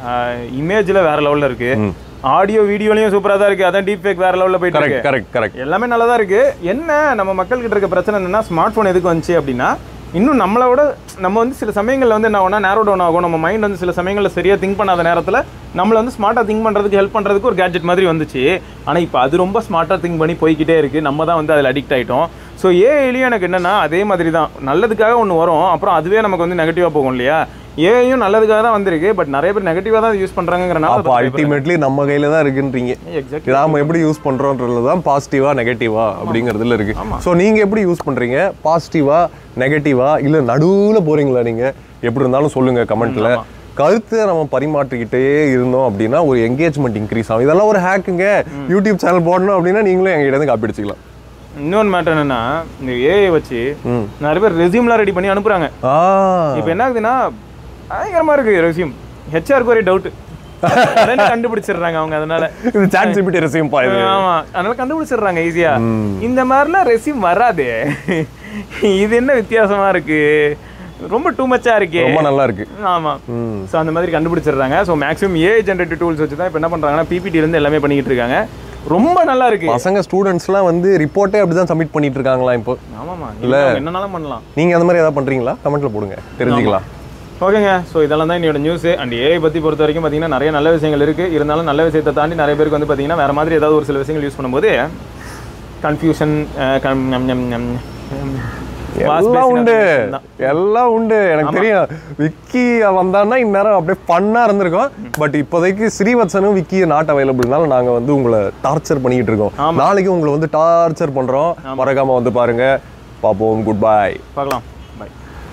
இமேஜ்ல வேற லெவல்ல இருக்கு ஆடியோ வீடியோலயும் சூப்பரா தான் இருக்கு அதான் டீப் ஃபேக் வேற லெவல்ல போயிட்டு இருக்கு கரெக்ட் கரெக்ட் கரெக்ட் எல்லாமே நல்லா தான் இருக்கு என்ன நம்ம மக்கள் கிட்ட இருக்க பிரச்சனை என்னன்னா ஸ்மார்ட் ஃபோன் எதுக்கு வந்துச்சு அப்படின்னா இன்னும் நம்மளை விட நம்ம வந்து சில சமயங்கள்ல வந்து என்ன ஆகும்னா நேரோ டவுன் ஆகும் நம்ம மைண்ட் வந்து சில சமயங்களில் சரியா திங்க் பண்ணாத நேரத்தில் நம்மளை வந்து ஸ்மார்ட்டாக திங்க் பண்ணுறதுக்கு ஹெல்ப் பண்ணுறதுக்கு ஒரு கேட்ஜெட் மாதிரி வந்துச்சு ஆனால் இப்போ அது ரொம்ப ஸ்மார்ட்டாக திங்க் பண்ணி போய்க்கிட்டே இருக்கு நம்ம தான் வந்து அதில் அடிக்ட் ஆயிட்டோம் ஸோ ஏஐலையும் எனக்கு என்னன்னா அதே மாதிரி தான் நல்லதுக்காக ஒன்று வரும் அப்புறம் அதுவே நமக்கு வந்து நெகட்டிவாக போகும் இல்லையா ஏஐயும் நல்லதுக்காக தான் வந்திருக்கு பட் நிறைய பேர் நெகட்டிவாக தான் யூஸ் பண்ணுறாங்கிறனால அப்போ அல்டிமேட்லி நம்ம கையில தான் இருக்குன்றீங்க எக்ஸாக்ட் நாம எப்படி யூஸ் பண்றோம்ன்றது தான் பாசிட்டிவா நெகட்டிவா அப்படிங்கிறதுல இருக்கு ஸோ நீங்க எப்படி யூஸ் பண்றீங்க பாசிட்டிவா நெகட்டிவா இல்ல நடுவுல போறீங்களா நீங்க எப்படி இருந்தாலும் சொல்லுங்க கமெண்ட்ல கருத்தை நம்ம பரிமாற்றிக்கிட்டே இருந்தோம் அப்படின்னா ஒரு என்கேஜ்மெண்ட் இன்க்ரீஸ் ஆகும் இதெல்லாம் ஒரு ஹேக்குங்க யூடியூப் சேனல் போடணும் அப்படின்னா நீங்களும் எங்ககிட்ட இருந்து காப்பி அடிச்சுக்கலாம் இன்னொன்று மேட்டர் என்னன்னா இந்த ஏஐ வச்சு நிறைய பேர் ரெசியூம்லாம் ரெடி பண்ணி அனுப்புறாங்க ஆ இப்போ என்ன ஆகுதுன்னா பயங்கரமா இருக்கு ரெசியூம் ஹெச்ஆருக்கு ஒரே டவுட் கண்டுபிடிச்சிடுறாங்க அவங்க அதனால இது சாட் ஜிபிடி ரெசியூம் பா இது ஆமா அதனால கண்டுபிடிச்சிடுறாங்க ஈஸியா இந்த மாதிரிலாம் ரெசியூம் வராதே இது என்ன வித்தியாசமா இருக்கு ரொம்ப டூ மச்சா இருக்கே ரொம்ப நல்லா இருக்கு ஆமா ஸோ அந்த மாதிரி கண்டுபிடிச்சிடுறாங்க so maximum AI generative tools வச்சு தான் இப்போ என்ன பண்றாங்கன்னா பிபிடி இருந்து எல்லாமே பண்ணிக்கிட்டு இருக்காங்க ரொம்ப நல்லா இருக்கு பசங்க ஸ்டூடெண்ட்ஸ்லாம் வந்து ரிப்போர்ட்டே அப்படிதான் சப்மிட் பண்ணிட்டு இருக்காங்களா இப்போ ஆமாமா இல்ல என்னனாலும் பண்ணலாம் நீங்க அந்த மாதிரி ஏதாவது பண்றீங்களா கமெண்ட்ல போடுங்க தெரிஞ்சுக்கலாம் ஓகேங்க ஸோ இதெல்லாம் தான் என்னோட நியூஸ் அண்ட் ஏஐ பற்றி பொறுத்த வரைக்கும் பார்த்தீங்கன்னா நிறைய நல்ல விஷயங்கள் இருக்குது இருந்தாலும் நல்ல விஷயத்தை தாண்டி நிறைய பேருக்கு வந்து பார்த்தீங்கன்னா வேறு மாதிரி ஏதாவது ஒரு சில விஷயங்கள் யூஸ் பண்ணும்போது கன்ஃபியூஷன் எல்லாம் உண்டு எல்லாம் உண்டு எனக்கு தெரியும் விக்கி வந்தான்னா இந்நேரம் அப்படியே பண்ணா இருந்திருக்கும் பட் இப்போதைக்கு ஸ்ரீவத்சனும் விக்கி நாட் அவைலபிள்னால நாங்க வந்து உங்களை டார்ச்சர் பண்ணிக்கிட்டு இருக்கோம் நாளைக்கு உங்களை வந்து டார்ச்சர் பண்றோம் மறக்காம வந்து பாருங்க பாப்போம் குட் பை பார்க்கலாம்